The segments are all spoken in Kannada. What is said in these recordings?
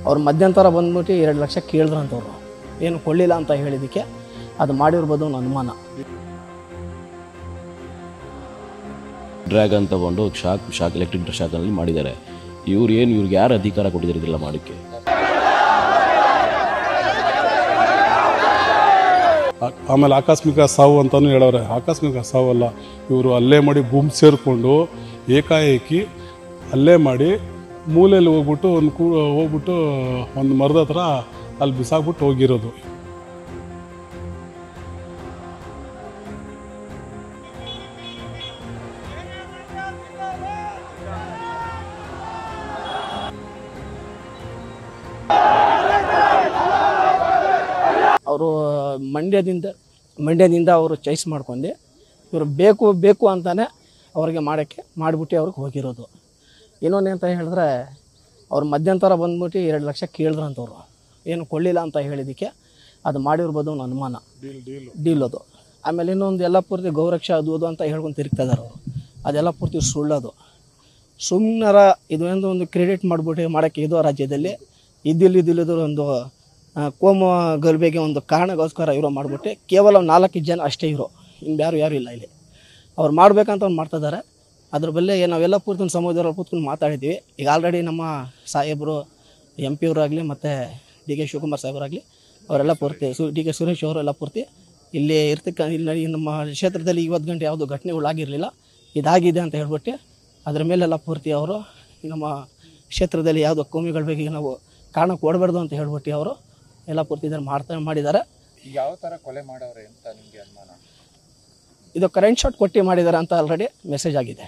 ಅವ್ರು ಮಧ್ಯಂತರ ಬಂದ್ಬಿಟ್ಟು ಎರಡು ಲಕ್ಷ ಕೇಳಿದ್ರಂತವ್ರು ಏನು ಕೊಳ್ಳಿಲ್ಲ ಅಂತ ಹೇಳಿದ್ದಕ್ಕೆ ಅದು ಮಾಡಿರ್ಬೋದು ಅನ್ನೋ ಅನುಮಾನ ಡ್ರ್ಯಾಗನ್ ತಗೊಂಡು ಶಾಕ್ ಶಾಕ್ ಎಲೆಕ್ಟ್ರಿಕ್ ಶಾಕಲ್ಲಿ ಮಾಡಿದ್ದಾರೆ ಇವ್ರು ಏನು ಇವ್ರಿಗೆ ಯಾರು ಅಧಿಕಾರ ಕೊಟ್ಟಿದ್ದಾರೆ ಇದೆಲ್ಲ ಮಾಡೋಕ್ಕೆ ಆ- ಆಮೇಲೆ ಆಕಸ್ಮಿಕ ಸಾವು ಅಂತಲೂ ಹೇಳವ್ರೆ ಆಕಸ್ಮಿಕ ಸಾವಲ್ಲ ಇವರು ಅಲ್ಲೇ ಮಾಡಿ ಗುಂಪು ಸೇರಿಕೊಂಡು ಏಕಾಏಕಿ ಅಲ್ಲೇ ಮಾಡಿ ಮೂಲೆಯಲ್ಲಿ ಹೋಗ್ಬಿಟ್ಟು ಒಂದು ಕೂ ಹೋಗ್ಬಿಟ್ಟು ಒಂದು ಮರದ ಹತ್ರ ಅಲ್ಲಿ ಬಿಸಾಕ್ಬಿಟ್ಟು ಹೋಗಿರೋದು ಅವರು ಮಂಡ್ಯದಿಂದ ಮಂಡ್ಯದಿಂದ ಅವರು ಚಾಯ್ಸ್ ಮಾಡ್ಕೊಂಡು ಇವರು ಬೇಕು ಬೇಕು ಅಂತಾನೆ ಅವ್ರಿಗೆ ಮಾಡೋಕ್ಕೆ ಮಾಡಿಬಿಟ್ಟು ಅವ್ರಿಗೆ ಹೋಗಿರೋದು ಇನ್ನೊಂದು ಅಂತ ಹೇಳಿದ್ರೆ ಅವ್ರು ಮಧ್ಯಂತರ ಬಂದ್ಬಿಟ್ಟು ಎರಡು ಲಕ್ಷ ಕೇಳಿದ್ರಂತವ್ರು ಏನು ಕೊಳ್ಳಿಲ್ಲ ಅಂತ ಹೇಳಿದ್ದಕ್ಕೆ ಅದು ಮಾಡಿರ್ಬೋದು ಅನ್ನೋ ಅನುಮಾನ ಡೀಲ್ ಅದು ಆಮೇಲೆ ಇನ್ನೊಂದು ಎಲ್ಲ ಪೂರ್ತಿ ಗೌರಕ್ಷ ಅದು ಅದು ಅಂತ ಹೇಳ್ಕೊಂಡು ತಿರುಗ್ತಾ ಇದಾರೆ ಅವರು ಅದೆಲ್ಲ ಪೂರ್ತಿ ಸುಳ್ಳದು ಸುಮ್ಮನರ ಇದು ಒಂದು ಒಂದು ಕ್ರೆಡಿಟ್ ಮಾಡಿಬಿಟ್ಟು ಮಾಡೋಕ್ಕೆ ಇದು ರಾಜ್ಯದಲ್ಲಿ ಇದ್ದಿಲ್ಲ ಇದ್ದಿಲ್ಲದ ಒಂದು ಆ, ಕೋಮು ಗಲಭೆಗೆ ಒಂದು ಕಾರಣಗೋಸ್ಕರ ಇರೋ ಮಾಡಿಬಿಟ್ಟು ಕೇವಲ ನಾಲ್ಕು ಜನ ಅಷ್ಟೇ ಇರೋ ಇನ್ನು ಯಾರು ಯಾರು ಇಲ್ಲ ಇಲ್ಲಿ ಅವ್ರು ಮಾಡ್ಬೇಕಂತ ಅವ್ರು ಮಾಡ್ತಾ ಇದ್ದಾರೆ ಅದ್ರ ಬಲ್ಲೇ ನಾವೆಲ್ಲ ಪೂರ್ತಿ ಒಂದು ಸಮುದ್ರದಲ್ಲಿ ಕೂತ್ಕೊಂಡು ಮಾತಾಡಿದ್ವಿ ಈಗ ಆಲ್ರೆಡಿ ನಮ್ಮ ಸಾಹೇಬರು ಎಂ ಪಿ ಅವರಾಗಲಿ ಮತ್ತು ಡಿ ಕೆ ಶಿವಕುಮಾರ್ ಸಾಹೇಬರಾಗಲಿ ಅವರೆಲ್ಲ ಪೂರ್ತಿ ಸು ಡಿ ಕೆ ಸುರೇಶ್ ಅವರೆಲ್ಲ ಪೂರ್ತಿ ಇಲ್ಲಿ ಇರ್ತಕ್ಕ ಇಲ್ಲಿ ನಮ್ಮ ಕ್ಷೇತ್ರದಲ್ಲಿ ಇವತ್ತು ಗಂಟೆ ಯಾವುದು ಘಟನೆಗಳಾಗಿರಲಿಲ್ಲ ಇದಾಗಿದೆ ಅಂತ ಹೇಳ್ಬಿಟ್ಟು ಅದ್ರ ಮೇಲೆಲ್ಲ ಪೂರ್ತಿ ಅವರು ನಮ್ಮ ಕ್ಷೇತ್ರದಲ್ಲಿ ಯಾವುದೋ ಕೋಮಿಗಳ ಬಗ್ಗೆ ನಾವು ಕಾರಣ ಕೊಡಬಾರ್ದು ಅಂತ ಹೇಳ್ಬಿಟ್ಟು ಅವರು ಎಲ್ಲ ಪೂರ್ತಿ ಇದನ್ನು ಮಾಡ್ತಾ ಮಾಡಿದ್ದಾರೆ ಯಾವ ತರ ಕೊಲೆ ಮಾಡವ್ರೆ ಅಂತ ನಿಮ್ಗೆ ಅನುಮಾನ ಇದು ಕರೆಂಟ್ ಶಾಟ್ ಕೊಟ್ಟು ಮಾಡಿದ್ದಾರೆ ಅಂತ ಆಲ್ರೆಡಿ ಮೆಸೇಜ್ ಆಗಿದೆ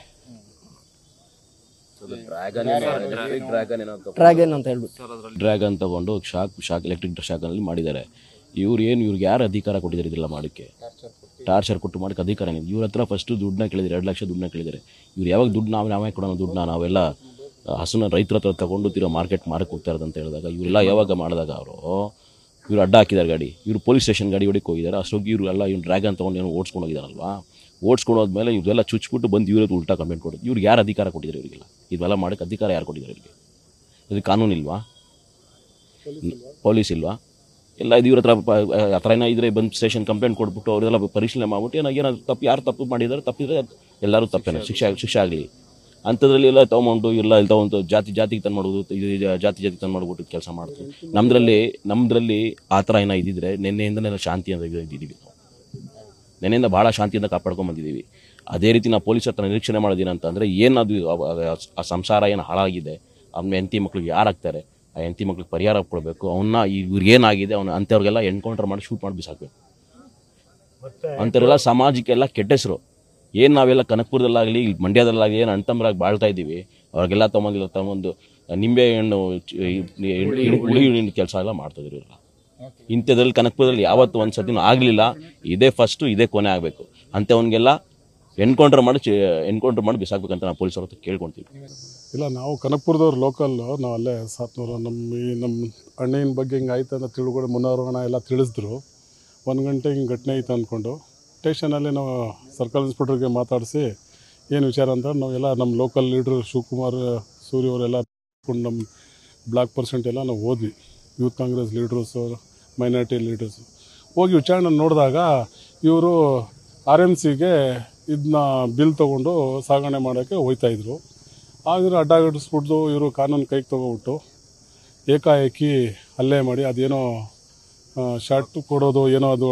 ಡ್ರ್ಯಾಗನ್ ಡ್ರ್ಯಾಗನ್ ಏನೋ ಅಂತ ಡ್ರ್ಯಾಗನ್ ಅಂತ ಹೇಳ್ಬಿಟ್ಟು ಡ್ರ್ಯಾಗನ್ ತಗೊಂಡು ಶಾಕ್ ಶಾಕ್ ಎಲೆಕ್ಟ್ರಿಕ್ ಶಾಕಲ್ಲಿ ಮಾಡಿದ್ದಾರೆ ಇವ್ರು ಏನು ಇವ್ರಿಗೆ ಯಾರು ಅಧಿಕಾರ ಕೊಟ್ಟಿದ್ದಾರೆ ಇದೆಲ್ಲ ಮಾಡೋಕ್ಕೆ ಟಾರ್ಚರ್ ಕೊಟ್ಟು ಮಾಡೋಕ್ಕೆ ಅಧಿಕಾರ ಏನಿದೆ ಇವ್ರ ಹತ್ರ ಫಸ್ಟು ದುಡ್ಡನ್ನ ಕೇಳಿದ್ದಾರೆ ಎರಡು ಲಕ್ಷ ದುಡ್ಡನ್ನ ಕೇಳಿದ್ದಾರೆ ಇವ್ರು ಯಾವಾಗ ದುಡ್ಡು ನಾವು ನಾವೇ ಕೊಡೋಣ ದುಡ್ಡನ್ನ ನಾವೆಲ್ಲ ಹಸುನ ರೈತರ ಹತ್ರ ತಗೊಂಡು ತಿರೋ ಮಾರ್ಕೆಟ್ ಮಾರಕ್ಕೆ ಹೋಗ್ತಾ ಇರೋದು ಅಂತ ಹೇಳಿದಾಗ ಇವರೆಲ್ಲ ಯಾವಾಗ ಮಾಡಿದಾಗ ಅವರು ಇವ್ರು ಅಡ್ಡ ಹಾಕಿದ್ದಾರೆ ಗಾಡಿ ಇವ್ರು ಪೊಲೀಸ್ ಸ್ಟೇಷನ್ ಗಾಡಿ ಹೊಡಿಗೆ ಹೋಗಿದ್ದಾರೆ ಅಷ್ಟೊಂದು ಇವ್ರು ಎಲ್ಲ ಇವ್ರು ಡ್ರ್ಯಾಗನ್ ತೊಗೊಂಡು ಏನೋ ಓಡಿಸ್ಕೊಂಡು ಹೋಗಿದಾರಲ್ವಾ ಓಡಿಸ್ಕೊಂಡು ಹೋದ್ಮೇಲೆ ಇವರೆಲ್ಲ ಚುಚ್ಬಿಟ್ಟು ಬಂದು ಇವ್ರಿಗೆ ಉಲ್ಟಾ ಕಂಪ್ಲೇಂಟ್ ಕೊಡೋದು ಇವ್ರಿಗೆ ಯಾರು ಅಧಿಕಾರ ಕೊಟ್ಟಿದ್ದಾರೆ ಇವರಿಗೆಲ್ಲ ಇದೆಲ್ಲ ಮಾಡೋಕ್ಕೆ ಅಧಿಕಾರ ಯಾರು ಕೊಟ್ಟಿದ್ದಾರೆ ಇವರಿಗೆ ಇದು ಕಾನೂನು ಇಲ್ವಾ ಪೊಲೀಸ್ ಇಲ್ವಾ ಎಲ್ಲ ಇದು ಇವ್ರ ಹತ್ರ ಪ- ಆ ಥರ ಏನೋ ಇದ್ರೆ ಬಂದು ಸ್ಟೇಷನ್ ಕಂಪ್ಲೇಂಟ್ ಕೊಟ್ಬಿಟ್ಟು ಅವರೆಲ್ಲ ಪರಿಶೀಲನೆ ಮಾಡ್ಬಿಟ್ಟು ಏನೋ ಏನಾದ್ರು ತಪ್ಪು ಯಾರು ತಪ್ಪು ಮಾಡಿದ್ದಾರೆ ತಪ್ಪಿದ್ರೆ ಎಲ್ಲರೂ ತಪ್ಪೇನೆ ಶಿಕ್ಷೆ ಆಗ್- ಶಿಕ್ಷೆ ಆಗಲಿ ಅಂಥದ್ರಲ್ಲಿ ಎಲ್ಲ ತೊಗೊಂಡು ಎಲ್ಲ ಇಲ್ಲಿ ತೊಗೊಂಡು ಜಾತಿ ಜಾತಿಗೆ ತಂದು ಮಾಡೋದು ಇದು ಇದು ಜಾತಿ ಜಾತಿ ತಂದು ಮಾಡ್ಬಿಟ್ಟು ಕೆಲಸ ಮಾಡ್ತೀವಿ ನಮ್ಮದ್ರಲ್ಲಿ ನಮ್ಮದ್ರಲ್ಲಿ ಆ ಥರ ಏನೋ ಇದ್ದಿದ್ರೆ ನಿನ್ನೆಯಿಂದನೇ ಶಾಂತಿ ಅಂತ ಇದು- ಇದ್ದೀವಿ ನಾವು ನೆನೆಯಿಂದ ಭಾಳ ಶಾಂತಿಯಿಂದ ಕಾಪಾಡ್ಕೊಂಡು ಬಂದಿದ್ದೀವಿ ಅದೇ ರೀತಿ ನಾವು ಪೊಲೀಸ್ ಹತ್ರ ನಿರೀಕ್ಷಣೆ ಮಾಡೋದೇನಂತಂದರೆ ಏನದು ಆ- ಆ- ಆ ಸಂಸಾರ ಏನು ಹಾಳಾಗಿದೆ ಅವ್ನ ಹೆಂಡತಿ ಮಕ್ಳಿಗೆ ಯಾರಾಗ್ತಾರೆ ಆ ಹೆಂಡತಿ ಮಕ್ಳಿಗೆ ಪರಿಹಾರ ಕೊಡಬೇಕು ಅವನ್ನ ಇವ್ರಿಗೆ ಏನಾಗಿದೆ ಅವ್ನ ಅಂಥವ್ರಿಗೆಲ್ಲ ಎನ್ಕೌಂಟರ್ ಮಾಡಿ ಶೂಟ್ ಮಾಡಿ ಬಿಸಾಕಬೇಕು ಅಂಥವ್ರೆಲ್ಲ ಸಮಾಜಕ್ಕೆಲ್ಲ ಕೆಟ್ಟ ಹೆಸರು ಏನು ನಾವೆಲ್ಲ ಕನಕಪುರದಲ್ಲಾಗಲಿ ಇಲ್ಲಿ ಮಂಡ್ಯದಲ್ಲಾಗಲಿ ಏನು ಅಣ್ತಂಬರಾಗಿ ಬಾಳ್ತಾ ಇದ್ದೀವಿ ಅವ್ರಿಗೆಲ್ಲ ತೊಗೊಂಡಿಲ್ಲ ತಗೊಂಡು ನಿಂಬೆ ಹಣ್ಣು ಚ- ಈ- ಈ- ಹುಳಿ ಹಣ್ಣಿನ ಕೆಲಸ ಎಲ್ಲ ಮಾಡ್ತಿದ್ರು ಇವ್ರೆಲ್ಲ ಇಂಥದ್ರಲ್ಲಿ ಕನಕಪುರದಲ್ಲಿ ಯಾವತ್ತು ಒಂದು ಸತಿನೂ ಆಗಲಿಲ್ಲ ಇದೇ ಫಸ್ಟು ಇದೇ ಕೊನೆ ಆಗಬೇಕು ಅಂಥವನಿಗೆಲ್ಲ ಎನ್ಕೌಂಟರ್ ಮಾಡಿ ಎನ್ಕೌಂಟರ್ ಮಾಡಿ ಬಿಸಾಕ್ಬೇಕಂತ ನಾವು ಪೊಲೀಸರ ಹತ್ರ ಕೇಳ್ಕೊಳ್ತೀವಿ ಇಲ್ಲ ನಾವು ಕನಕಪುರದವ್ರು ಲೋಕಲ್ಲು ನಾವು ಅಲ್ಲೇ ಸಾತ್ನೂರು ನಮ್ಮ ಈ ನಮ್ಮ ಅಣ್ಣನ ಬಗ್ಗೆ ಹಿಂಗೆ ಆಯ್ತು ಅಂತ ತಿಳ್ಕೊಂಡು ಮುನ್ನೋರೋಣ ಎಲ್ಲ ತಿಳಿಸಿದ್ರು ಒಂದು ಗಂಟೆ ಹಿಂಗೆ ಘಟನೆ ಐತೆ ಅಂದ್ಕೊಂಡು ಸ್ಟೇಷನಲ್ಲಿ ನಾವು ಸರ್ಕಲ್ ಇನ್ಸ್ಪೆಕ್ಟರ್ಗೆ ಮಾತಾಡಿಸಿ ಏನು ವಿಚಾರ ಅಂತ ನಾವೆಲ್ಲ ನಮ್ಮ ಲೋಕಲ್ ಲೀಡ್ರು ಶಿವಕುಮಾರ್ ಸೂರ್ಯ ಅವರೆಲ್ಲ ಕೊಂಡು ನಮ್ಮ ಬ್ಲಾಕ್ ಪರ್ಸೆಂಟ್ ಎಲ್ಲ ನಾವು ಹೋದ್ವಿ youth Congress leaders minority leaders ಹೋಗಿ ವಿಚಾರಣೆ ನೋಡಿದಾಗ ಇವರು ಆರ್ ಎಮ್ ಸಿಗೆ ಇದನ್ನ ಬಿಲ್ ತೊಗೊಂಡು ಸಾಗಣೆ ಮಾಡೋಕ್ಕೆ ಹೋಯ್ತಾಯಿದ್ರು ಆಗಿರೋ ಅಡ್ಡಾಗಿಡಿಸ್ಬಿಟ್ಟು ಇವರು ಕಾನೂನು ಕೈಗೆ ತೊಗೊಬಿಟ್ಟು ಏಕಾಏಕಿ ಹಲ್ಲೆ ಮಾಡಿ ಅದೇನೋ ಶಾರ್ಟ್ ಕೊಡೋದು ಏನೋ ಅದು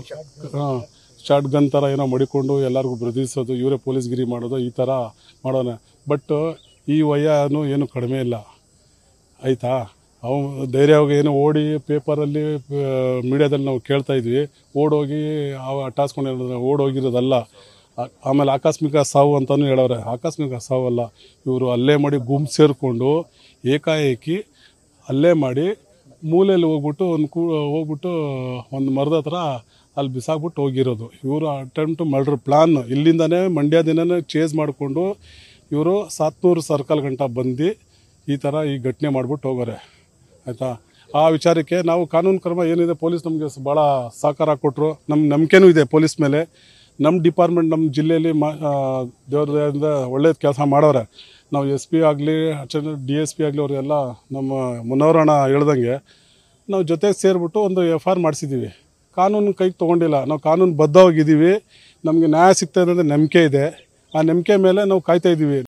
ಶಾರ್ಟ್ ಗನ್ ಥರ ಏನೋ ಮಡಿಕೊಂಡು ಎಲ್ಲರಿಗೂ ಬೆದರಿಸೋದು ಇವರೇ ಪೊಲೀಸ್ಗಿರಿ ಮಾಡೋದು ಈ ಥರ ಮಾಡೋಣ ಬಟ್ ಈ ವಯ್ಯನೂ ಏನು ಕಡಿಮೆ ಇಲ್ಲ ಆಯಿತಾ ಅವ ಧೈರ್ಯವಾಗಿ ಏನೋ ಓಡಿ ಪೇಪರಲ್ಲಿ ಮೀಡಿಯಾದಲ್ಲಿ ನಾವು ಕೇಳ್ತಾ ಇದ್ವಿ ಓಡೋಗಿ ಅವ ಟಾಸ್ಕೊಂಡು ಹೇಳಿದ್ರೆ ಓಡೋಗಿರೋದಲ್ಲ ಆ- ಆಮೇಲೆ ಆಕಸ್ಮಿಕ ಸಾವು ಅಂತಲೂ ಹೇಳವ್ರೆ ಆಕಸ್ಮಿಕ ಸಾವಲ್ಲ ಇವರು ಅಲ್ಲೇ ಮಾಡಿ ಗುಂಪು ಸೇರಿಕೊಂಡು ಏಕಾಏಕಿ ಅಲ್ಲೇ ಮಾಡಿ ಮೂಲೆಯಲ್ಲಿ ಹೋಗ್ಬಿಟ್ಟು ಒಂದು ಕೂ ಹೋಗ್ಬಿಟ್ಟು ಒಂದು ಮರದ ಹತ್ರ ಅಲ್ಲಿ ಬಿಸಾಕ್ಬಿಟ್ಟು ಹೋಗಿರೋದು ಇವರು ಅಟೆಂಪ್ಟ್ ಮರ್ಡರ್ ಪ್ಲಾನ್ ಇಲ್ಲಿಂದನೇ ಮಂಡ್ಯದಿಂದನೇ ಚೇಸ್ ಮಾಡಿಕೊಂಡು ಇವರು ಸಾತ್ನೂರು ಸರ್ಕಲ್ ಗಂಟ ಬಂದು ಈ ಥರ ಈ ಘಟನೆ ಮಾಡ್ಬಿಟ್ಟು ಹೋಗೋರೆ ಆಯಿತಾ ಆ ವಿಚಾರಕ್ಕೆ ನಾವು ಕಾನೂನು ಕ್ರಮ ಏನಿದೆ ಪೊಲೀಸ್ ನಮಗೆ ಭಾಳ ಸಹಕಾರ ಕೊಟ್ಟರು ನಮ್ಮ ನಂಬಿಕೆನೂ ಇದೆ ಪೊಲೀಸ್ ಮೇಲೆ ನಮ್ಮ ಡಿಪಾರ್ಟ್ಮೆಂಟ್ ನಮ್ಮ ಜಿಲ್ಲೆಯಲ್ಲಿ ಮಾ ದೇವ್ರ ದಯೆಯಿಂದ ಒಳ್ಳೇದು ಕೆಲಸ ಮಾಡೋರೆ ನಾವು ಎಸ್ ಪಿ ಆಗಲಿ ಡಿ ಎಸ್ ಪಿ ಆಗಲಿ ಅವರೆಲ್ಲ ನಮ್ಮ ಮುನ್ನವರಣ ಹೇಳ್ದಂಗೆ ನಾವು ಜೊತೆಗೆ ಸೇರಿಬಿಟ್ಟು ಒಂದು ಎಫ್ ಆರ್ ಮಾಡಿಸಿದ್ದೀವಿ ಕಾನೂನು ಕೈಗೆ ತೊಗೊಂಡಿಲ್ಲ ನಾವು ಕಾನೂನು ಬದ್ಧವಾಗಿದ್ದೀವಿ ನಮಗೆ ನ್ಯಾಯ ಸಿಗ್ತದೆ ಅನ್ನೋದು ನಂಬಿಕೆ ಇದೆ ಆ ನಂಬಿಕೆ ಮೇಲೆ ನಾವು ಕಾಯ್ತಾ ಇದ್ದೀವಿ